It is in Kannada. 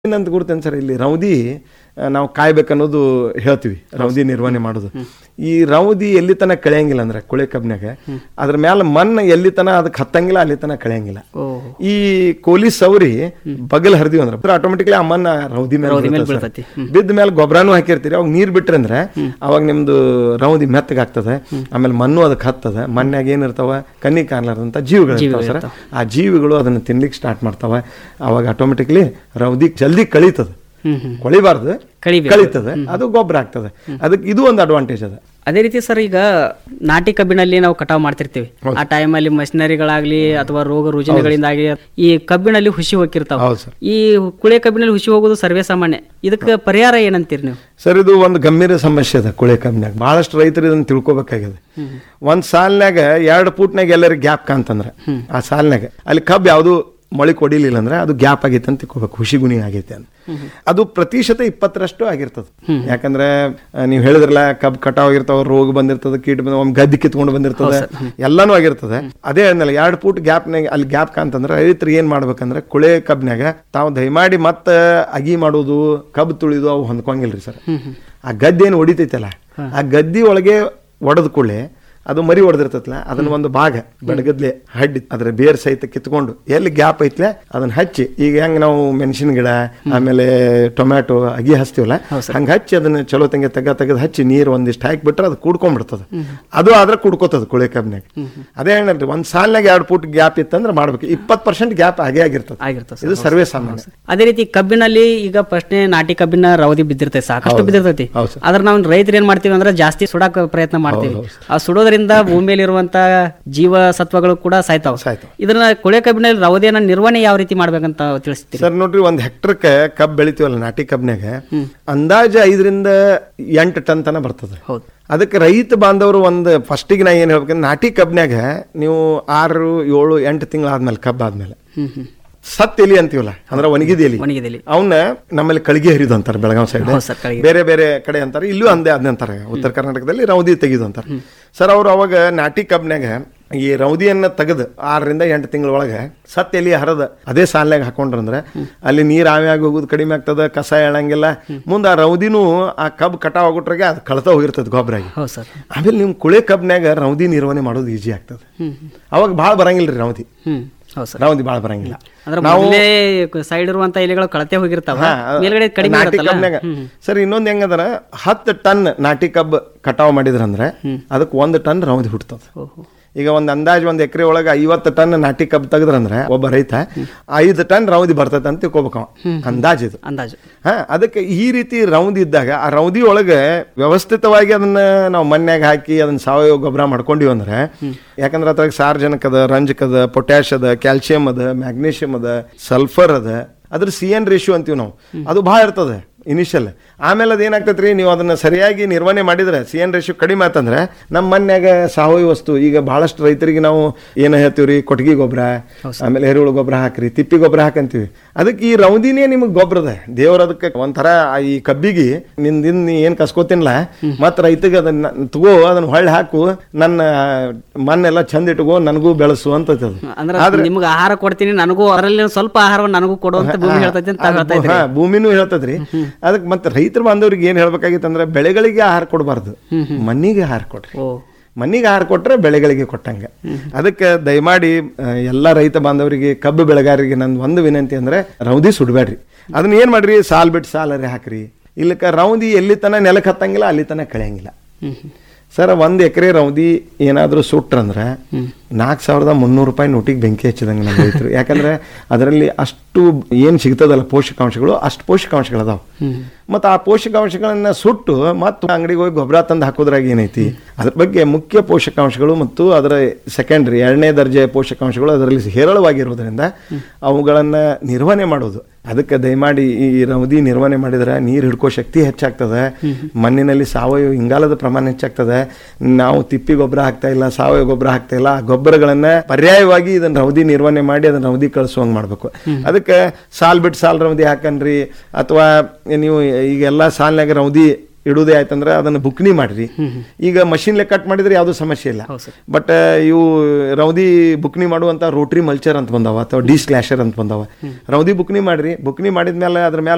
ಏನಂತ ಗುರ್ತೇನೆ ಸರ್ ಇಲ್ಲಿ ರೌದಿ ಆ, ನಾವು ಕಾಯ್ಬೇಕನ್ನೋದು ಹೇಳ್ತೀವಿ ರೌದಿ ನಿರ್ವಹಣೆ ಮಾಡೋದು ಈ ರೌದಿ ಎಲ್ಲಿ ತನಕ ಕಳೆಯಂಗಿಲ್ಲ ಅಂದ್ರೆ ಕುಳೆ ಕಬ್ನ್ಯಾಗ ಅದ್ರ ಮ್ಯಾಲ ಮಣ್ಣು ಎಲ್ಲಿ ತನ ಅದಕ್ಕೆ ಹತ್ತಂಗಿಲ್ಲ ಅಲ್ಲಿ ತನಕ ಕಳೆಯಂಗಿಲ್ಲ ಓ ಈ ಕೋಲಿ ಸೌರಿ ಬಗಲ್ ಹರಿದಿವಿ ಅಂದ್ರೆ ಆಟೋಮೆಟಿಕ್ಲಿ ಆ ಮಣ್ಣ ರೌದಿ ಮೇಲೆ ರೌದಿ ಮೇಲೆ ಬೀಳ್ತದೆ ಬೀಳ್ತೈತಿ. ಸರ್. ಬಿದ್ದ ಮೇಲೆ ಗೊಬ್ಬರನೂ ಹಾಕಿರ್ತೀರಿ ಅವಾಗ ನೀರ್ ಬಿಟ್ರಿ ಅಂದ್ರೆ ಅವಾಗ ನಿಮ್ದು ರೌದಿ ಮೆತ್ತಗಾಗ್ತದೆ ಆಮೇಲೆ ಮಣ್ಣು ಅದಕ್ಕೆ ಹತ್ತದ ಮಣ್ಣಾಗ ಏನಿರ್ತಾವ ಕಣ್ಣಿ ಕಾಣ್ಲಾರ್ದಂತ ಜೀವಿಗಳು ಇರ್ತಾವ ಸರ್ ಆ ಜೀವಿಗಳು ಅದನ್ನ ತಿನ್ಲಿಕ್ಕೆ ಸ್ಟಾರ್ಟ್ ಮಾಡ್ತಾವ ಅವಾಗ ಆಟೋಮೆಟಿಕ್ಲಿ ರೌದಿ ಜಲ್ದಿ ಕಳೀತದ ಹ್ಮ್ ಹ್ಮ್ ಕೊಳಿಬಾರ್ದು ಕಳಿಬೇಕು ಕಳೀತದೆ ಅದು ಗೊಬ್ಬರ ಆಗ್ತದೆ ಅದಕ್ಕೆ ಇದು ಒಂದು ಅಡ್ವಾಂಟೇಜ್ ಅದ ಅದೇ ರೀತಿ ಸರ್ ಈಗ ನಾಟಿ ಕಬ್ಬಿನಲ್ಲಿ ನಾವು ಕಟಾವ್ ಮಾಡ್ತಿರ್ತೀವಿ ಆ ಟೈಮಲ್ಲಿ ಮಷಿನರಿಗಳಾಗ್ಲಿ ಅಥವಾ ರೋಗ ರುಜಿನಗಳಿಂದಾಗಿ ಈ ಕಬ್ಬಿನಲ್ಲಿ ಹುಸಿ ಹೋಗಿರ್ತಾವ ಹೌದು ಸರ್ ಈ ಕುಳೆ ಕಬ್ಬಿನಲ್ಲಿ ಹುಸಿ ಹೋಗೋದು ಸರ್ವೇ ಸಾಮಾನ್ಯ ಇದಕ್ಕೆ ಪರಿಹಾರ ಏನಂತೀರಿ ನೀವು ಸರ್ ಇದು ಒಂದು ಗಂಭೀರ ಸಮಸ್ಯೆ ಅದ ಕುಳೆ ಕಬ್ಬಿನಾಗ ಬಹಳಷ್ಟು ರೈತರು ಇದನ್ನ ತಿಳ್ಕೊಬೇಕಾಗ್ಯದ ಒಂದ್ ಸಾಲ್ನಾಗ ಎರಡು ಫೂಟ್ನಾಗ ಎಲ್ಲರಿಗೆ ಗ್ಯಾಪ್ ಕಾಂತಂದ್ರ ಆ ಸಾಲ್ನಾಗ ಅಲ್ಲಿ ಕಬ್ಬು ಯಾವುದು ಮೊಳಿ ಕೊಡಿಲಿಲ್ಲ ಅಂದ್ರೆ ಅದು ಗ್ಯಾಪ್ ಆಗೈತೆ ಅಂತ ತಿಳ್ಕೊಬೇಕು ಹುಸಿ ಗುಣಿ ಆಗೈತೆ ಅಂತ ಅದು ಪ್ರತಿಶತ ಇಪ್ಪತ್ತರಷ್ಟು ಆಗಿರ್ತದೆ ಯಾಕಂದ್ರೆ ಆ, ನೀವು ಹೇಳಿದ್ರಲ್ಲ ಕಬ್ಬು ಕಟಾವ್ ಆಗಿರ್ತಾವ ರೋಗ ಬಂದಿರ್ತದೆ ಕೀಟ ಬಂದ ಒಮ್ಮೆ ಗದ್ದಿ ಕಿತ್ಕೊಂಡು ಬಂದಿರ್ತದೆ ಎಲ್ಲಾನು ಆಗಿರ್ತದೆ ಅದೇ ಅಂದಲ್ಲ ಎರಡು ಫೂಟ್ ಗ್ಯಾಪ್ನಾಗ ಅಲ್ಲಿ ಗ್ಯಾಪ್ ಕಾಂತಂದ್ರೆ ರೈತರು ಏನ್ ಮಾಡ್ಬೇಕಂದ್ರೆ ಕುಳೆ ಕಬ್ನ್ಯಾಗ ತಾವು ದಯಮಾಡಿ ಮತ್ತ ಅಗಿ ಮಾಡೋದು ಕಬ್ಬು ತುಳಿದು ಅವು ಹೊಂದ್ಕೊಂಗಿಲ್ರಿ ಸರ್ ಆ ಗದ್ದೆ ಏನು ಹೊಡಿತೈತಲ್ಲ ಆ ಗದ್ದಿ ಒಳಗೆ ಒಡೆದ ಕೂಡಲೇ ಅದು ಮರಿ ಹೊಡೆದಿರ್ತೈತಲ್ಲ ಅದನ್ನ ಒಂದು ಭಾಗ ಬೆಳಗದ್ಲೆ ಹಡ್ಡಿ ಅದ್ರ ಬೇರ್ ಸಹಿತ ಕಿತ್ಕೊಂಡು ಎಲ್ಲಿ ಗ್ಯಾಪ್ ಐತ್ಲೆ ಅದನ್ನ ಹಚ್ಚಿ ಈಗ ಹೆಂಗ್ ನಾವು ಮೆಣಸಿನ ಗಿಡ ಆಮೇಲೆ ಟೊಮ್ಯಾಟೊ ಅಗಿ ಹಚ್ತೀವಲ್ಲ ಹಂಗ ಹಚ್ಚಿ ಅದನ್ನ ಚಲೋ ತಂಗೆ ತೆಗ ತೆಗೆದು ಹಚ್ಚಿ ನೀರು ಒಂದಿಷ್ಟು ಹಾಕಿಬಿಟ್ರೆ ಅದು ಕುಡ್ಕೊಂಡ್ಬಿಡ್ತದ ಅದು ಆದ್ರೆ ಕುಡ್ಕೋತದ ಕುಳೆ ಕಬ್ನ್ಯಾಗ ಅದೇ ಹೇಳಲ್ರಿ ಒಂದ್ ಸಾಲ್ನಾಗ ಎರಡು ಫುಟ್ ಗ್ಯಾಪ್ ಇತ್ತಂದ್ರೆ ಮಾಡ್ಬೇಕು ಇಪ್ಪತ್ತು ಪರ್ಸೆಂಟ್ ಗ್ಯಾಪ್ ಆಗೇ ಆಗಿರ್ತದೆ ಆಗಿರ್ತದೆ ಇದು ಸರ್ವೇ ಸಾಮಾನ್ಯ ಅದೇ ರೀತಿ ಕಬ್ಬಿನಲ್ಲಿ ಈಗ ಫಸ್ಟ್ನೇ ನಾಟಿ ಕಬ್ಬಿನ ರವದಿ ಬಿದ್ದಿರ್ತೈತೆ ಸಾಕಷ್ಟು ಬಿದ್ದಿರ್ತೈತಿ ಹೌದು ಸರ್. ಆದ್ರೆ ನಾವು ರೈತರು ಏನ್ ಮಾಡ್ತೀವಿ ಅಂದ್ರೆ ಜಾಸ್ತಿ ಸುಡಾಕ ಪ್ರಯತ್ನ ಮಾಡ್ತೀವಿ ಆ ಸುಡೋದ್ರಿಂದ ಭೂಮಿಯಲ್ಲಿರುವಂತ ಜೀವ ಸತ್ವಗಳು ಕೂಡ ಸಾಯ್ತಾವ ಸಾಯ್ತಾವ. ಇದನ್ನ ಕುಳೆ ಕಬ್ಬಿನಲ್ಲಿ ರವದಿಯನ್ನ ನಿರ್ವಹಣೆ ಯಾವ ರೀತಿ ಮಾಡ್ಬೇಕಂತ ತಿಳಿಸ್ತೀರಿ ಸರ್ ನೋಡ್ರಿ ಒಂದ್ ಹೆಕ್ಟರ್ಕ್ಕೆ ಕಬ್ಬ್ ಬೆಳಿತೀವಲ್ಲ ನಾಟಿ ಕಬ್ನ್ಯಾಗ ಅಂದಾಜು ಐದರಿಂದ ಎಂಟು ಟನ್ ತನ ಬರ್ತದೆ ಹೌದು ಅದಕ್ಕೆ ರೈತ ಬಾಂಧವರು ಒಂದು ಫಸ್ಟಿಗೆ ನಾ ಏನು ಹೇಳ್ಬೇಕಂದ್ರೆ ನಾಟಿ ಕಬ್ನ್ಯಾಗ ನೀವು ಆರು ಏಳು ಎಂಟು ತಿಂಗಳಾದ್ಮೇಲೆ ಕಬ್ಬ್ ಆದ್ಮೇಲೆ ಹ್ಮ್ ಹ್ಮ್ ಸತ್ ಎಲಿ ಅಂತೀವಲ್ಲ ಅಂದ್ರೆ ಒಣಗಿದ ಎಲಿ ಒಣಗಿದಲ್ಲಿ ಅವನ್ನ ನಮ್ಮಲ್ಲಿ ಕಳಿಗೆ ಹರಿದು ಅಂತಾರೆ ಬೆಳಗಾವಿ ಸೈಡ್ ಹೌದು ಸರ್ ಕಳಿಗೆ ಬೇರೆ ಬೇರೆ ಕಡೆ ಅಂತಾರೆ ಇಲ್ಲೂ ಅಂದೇ ಅದ್ನೇ ಅಂತಾರೆ ಉತ್ತರ ಕರ್ನಾಟಕದಲ್ಲಿ ರೌದಿ ತೆಗೆದು ಅಂತಾರೆ ಸರ್ ಅವ್ರು ಅವಾಗ ನಾಟಿ ಕಬ್ನ್ಯಾಗ ಈ ರೌದಿಯನ್ನ ತೆಗೆದು ಆರರಿಂದ ಎಂಟು ತಿಂಗಳ ಒಳಗೆ ಸತ್ ಎಲಿ ಹರದ ಅದೇ ಸಾಲ್ನಾಗ ಹಾಕೊಂಡ್ರಂದ್ರೆ ಅಲ್ಲಿ ನೀರ್ ಆವಿ ಆಗಿ ಹೋಗೋದು ಕಡಿಮೆ ಆಗ್ತದ ಕಸ ಎಳಂಗಿಲ್ಲ ಮುಂದೆ ಆ ರೌದಿನೂ ಆ ಕಬ್ಬು ಕಟಾವ್ ಆಗೋಟ್ರಾಗೆ ಅದು ಕಳ್ತಾ ಹೋಗಿರ್ತದೆ ಗೊಬ್ಬರ ಆಗಿ ಹೌದು ಸರ್ ಆಮೇಲೆ ನಿಮ್ ಕುಳೆ ಕಬ್ನ್ಯಾಗ ರೌದಿ ನಿರ್ವಹಣೆ ಮಾಡೋದು ಈಜಿ ಆಗ್ತದೆ ಹ್ಮ್ ಅವಾಗ ಭಾಳ ಬರಂಗಿಲ್ರಿ ರೌದಿ ಹ್ಮ್ ಹೌದು ಸರ್ ರೌದಿ ಭಾಳ ಬರಂಗಿಲ್ಲ ಅಂದ್ರೆ ಮೊದಲೇ ಸೈಡ್ ಇರುವಂತ ಎಲೆಗಳು ಕಳತೆ ಹೋಗಿರ್ತಾವ ಹಾ, ಮೇಲ್ಗಡೆ ಕಡಿಮೆ ನಾಟಿ ಇರುತ್ತಲ್ಲ ಕಬ್ನ್ಯಾಗ ಸರ್ ಇನ್ನೊಂದ್ ಹೆಂಗದರ ಹತ್ತು ಟನ್ ನಾಟಿ ಕಬ್ಬು ಕಟಾವ್ ಮಾಡಿದ್ರಂದ್ರೆ ಅದಕ್ಕೆ ಒಂದು ಟನ್ ರೌದಿ ಹುಡ್ತದ ಓಹೋ ಈಗ ಒಂದ್ ಅಂದಾಜ್ ಒಂದ್ ಎಕರೆ ಒಳಗೆ ಐವತ್ತು ಟನ್ ನಾಟಿ ಕಬ್ಬು ತೆಗೆದ್ರಂದ್ರೆ ಒಬ್ಬ ರೈತ ಐದು ಟನ್ ರೌದಿ ಬರ್ತೈತೆ ಅಂತ ತಿಳ್ಕೊಬೇಕು ಅವ ಅಂದಾಜ್ ಇದು ಅಂದಾಜು ಹಾ ಅದಕ್ಕೆ ಈ ರೀತಿ ರೌದಿ ಇದ್ದಾಗ ಆ ರೌದಿ ಒಳಗೆ ವ್ಯವಸ್ಥಿತವಾಗಿ ಅದನ್ನ ನಾವು ಮನ್ಯಾಗ ಹಾಕಿ ಅದನ್ನ ಸಾವಯವ ಗೊಬ್ಬರ ಮಾಡ್ಕೊಂಡಿವಿ ಅಂದ್ರೆ ಯಾಕಂದ್ರೆ ಅದ್ರಾಗ ಸಾರ್ವಜನಿಕ ಅದ ರಂಜಕ ಅದ ಪೊಟ್ಯಾಶ್ ಅದ ಕ್ಯಾಲ್ಸಿಯಂ ಅದ ಮ್ಯಾಗ್ನೀಷಿಯಂ ಅದ ಸಲ್ಫರ್ ಅದ ಅದ್ರ ಸಿ ಎನ್ ರೇಷಿಯೋ ಅಂತೀವಿ ನಾವು ಅದು ಭಾಳ ಇರ್ತದೆ ಇನಿಷಿಯಲ್ ಆಮೇಲೆ ಅದು ಏನಾಗ್ತೈತ್ರಿ ನೀವು ಅದನ್ನ ಸರಿಯಾಗಿ ನಿರ್ವಹಣೆ ಮಾಡಿದ್ರೆ ಸಿ ಎನ್ ರೇಷಿಯೋ ಕಡಿಮೆ ಆತಂದ್ರೆ ನಮ್ಮ ಮನ್ಯಾಗ ಸಾವಯವ ವಸ್ತು ಈಗ ಬಹಳಷ್ಟು ರೈತರಿಗೆ ನಾವು ಏನು ಹೇಳ್ತೀವ್ರಿ ಕೊಟ್ಟಿಗೆ ಗೊಬ್ಬರ ಆಮೇಲೆ ಎರೆಹುಳು ಗೊಬ್ಬರ ಹಾಕ್ರಿ ತಿಪ್ಪಿ ಗೊಬ್ಬರ ಹಾಕಂತೀವಿ ಅದಕ್ಕೆ ಈ ರೌದಿನೇ ನಿಮಗೆ ಗೊಬ್ಬರದ ದೇವ್ರ ಅದಕ್ಕೆ ಒಂಥರ ಆ ಈ ಕಬ್ಬಿಗೆ ನಿಂದಿನ್ ನೀ ಏನು ಕಸ್ಕೋತಿನ್ಲ ಮತ್ತು ರೈತಗೆ ಅದನ್ನ ತಗೋ ಅದನ್ನ ಹೊಳ್ಳಿ ಹಾಕು ನನ್ನ ಮಣ್ಣೆಲ್ಲ ಚಂದ ಇಟ್ಕೋ ನನಗೂ ಬೆಳೆಸು ಅಂತ ಅದು ಅಂದ್ರೆ ನಿಮ್ಗೆ ಆಹಾರ ಕೊಡ್ತೀನಿ ನನಗೂ ಅದರಲ್ಲಿ ಸ್ವಲ್ಪ ಆಹಾರವನ್ನು ನನಗೂ ಕೊಡುವಂತ ಭೂಮಿ ಹೇಳ್ತೈತಿ ಅಂತ ತಾವ್ ಹೇಳ್ತಾ ಇದ್ರಿ ಹಾ ಭೂಮಿನೂ ಹೇಳ್ತದ್ರಿ ಅದಕ್ಕೆ ಮತ್ತೆ ರೈತರ ಬಾಂಧವ್ರಿಗೆ ಏನ್ ಹೇಳ್ಬೇಕಾಗಿತ್ತು ಅಂದ್ರೆ ಬೆಳೆಗಳಿಗೆ ಆಹಾರ ಕೊಡಬಾರ್ದು ಮಣ್ಣಿಗೆ ಆಹಾರ ಕೊಡ್ರಿ ಓ ಮಣ್ಣಿಗೆ ಆಹಾರ ಕೊಟ್ರೆ ಬೆಳೆಗಳಿಗೆ ಕೊಟ್ಟಂಗೆ ಅದಕ್ಕೆ ದಯಮಾಡಿ ಆ, ಎಲ್ಲ ರೈತ ಬಾಂಧವರಿಗೆ ಕಬ್ಬು ಬೆಳೆಗಾರರಿಗೆ ನಂದು ಒಂದು ವಿನಂತಿ ಅಂದ್ರೆ ರೌದಿ ಸುಡಬೇಡ್ರಿ ಅದನ್ನ ಏನ್ ಮಾಡ್ರಿ ಸಾಲ್ ಬಿಟ್ಟು ಸಾಲರಿ ಹಾಕ್ರಿ ಇಲ್ಲಕ ರೌದಿ ಎಲ್ಲಿ ತನ ನೆಲಕ್ಕೆ ಹತ್ತಂಗಿಲ್ಲ ಅಲ್ಲಿ ತನ ಕಳೆಯಂಗಿಲ್ಲ ಹ್ಮ್ ಹ್ಮ್ ಸರ್ ಒಂದ್ ಎಕರೆ ರೌದಿ ಏನಾದ್ರೂ ಸುಟ್ರಂದ್ರೆ ನಾಲ್ಕು ಸಾವಿರದ ಮುನ್ನೂರು ರೂಪಾಯಿ ನೋಟಿಗೆ ಬೆಂಕಿ ಹಚ್ಚಿದಂಗೆ ನಮ್ಮ ರೈತರು ಯಾಕಂದ್ರೆ ಅದರಲ್ಲಿ ಅಷ್ಟು ಏನ್ ಸಿಗ್ತದಲ್ಲ ಪೋಷಕಾಂಶಗಳು ಅಷ್ಟು ಪೋಷಕಾಂಶಗಳದಾವ ಮತ್ತು ಆ ಪೋಷಕಾಂಶಗಳನ್ನ ಸುಟ್ಟು ಮತ್ತು ಅಂಗಡಿಗೆ ಹೋಗಿ ಗೊಬ್ಬರ ತಂದು ಹಾಕೋದ್ರಾಗ ಏನೈತಿ ಅದ್ರ ಬಗ್ಗೆ ಮುಖ್ಯ ಪೋಷಕಾಂಶಗಳು ಮತ್ತು ಅದರ ಸೆಕೆಂಡ್ರಿ ಎರಡನೇ ದರ್ಜೆ ಪೋಷಕಾಂಶಗಳು ಅದರಲ್ಲಿ ಹೇರಳವಾಗಿರೋದ್ರಿಂದ ಅವುಗಳನ್ನ ನಿರ್ವಹಣೆ ಮಾಡೋದು ಅದಕ್ಕೆ ದಯಮಾಡಿ ಈ ರೌದಿ ನಿರ್ವಹಣೆ ಮಾಡಿದ್ರೆ ನೀರು ಹಿಡ್ಕೋ ಶಕ್ತಿ ಹೆಚ್ಚಾಗ್ತದೆ ಮಣ್ಣಿನಲ್ಲಿ ಸಾವಯವ ಇಂಗಾಲದ ಪ್ರಮಾಣ ಹೆಚ್ಚಾಗ್ತದೆ ನಾವು ತಿಪ್ಪಿ ಗೊಬ್ಬರ ಹಾಕ್ತಾ ಇಲ್ಲ ಸಾವಯವ ಗೊಬ್ಬರ ಹಾಕ್ತಾ ಇಲ್ಲ ಆ ಗೊಬ್ಬರಗಳನ್ನ ಪರ್ಯಾಯವಾಗಿ ಇದನ್ನ ರೌದಿ ನಿರ್ವಹಣೆ ಮಾಡಿ ಅದನ್ನ ರೌದಿ ಕಳಿಸುವಂಗೆ ಮಾಡ್ಬೇಕು ಅದಕ್ಕೆ ಸಾಲ್ ಬಿಟ್ಟು ಸಾಲ್ ರೌದಿ ಹಾಕನ್ರಿ ಅಥವಾ ನೀವು ಈಗ ಎಲ್ಲ ಸಾಲ್ನಾಗ ರೌದಿ ಇಡುವುದೇ ಆಯ್ತಂದ್ರೆ ಅದನ್ನ ಬುಕ್ನಿ ಮಾಡ್ರಿ ಈಗ ಮಷಿನ್ಲೆ ಕಟ್ ಮಾಡಿದ್ರೆ ಯಾವುದು ಸಮಸ್ಯೆ ಇಲ್ಲ ಹೌದು ಸರ್ ಬಟ್ ಇವು ರೌದಿ ಬುಕ್ನಿ ಮಾಡುವಂತ ರೋಟ್ರಿ ಮಲ್ಚರ್ ಅಂತ ಬಂದಾವ ಅಥವಾ ಡಿ ಸ್ಲ್ಯಾಶರ್ ಅಂತ ಬಂದಾವ ರೌದಿ ಬುಕ್ನಿ ಮಾಡ್ರಿ ಬುಕ್ನಿ ಮಾಡಿದ್ಮೇಲೆ ಅದ್ರ ಮೇಲೆ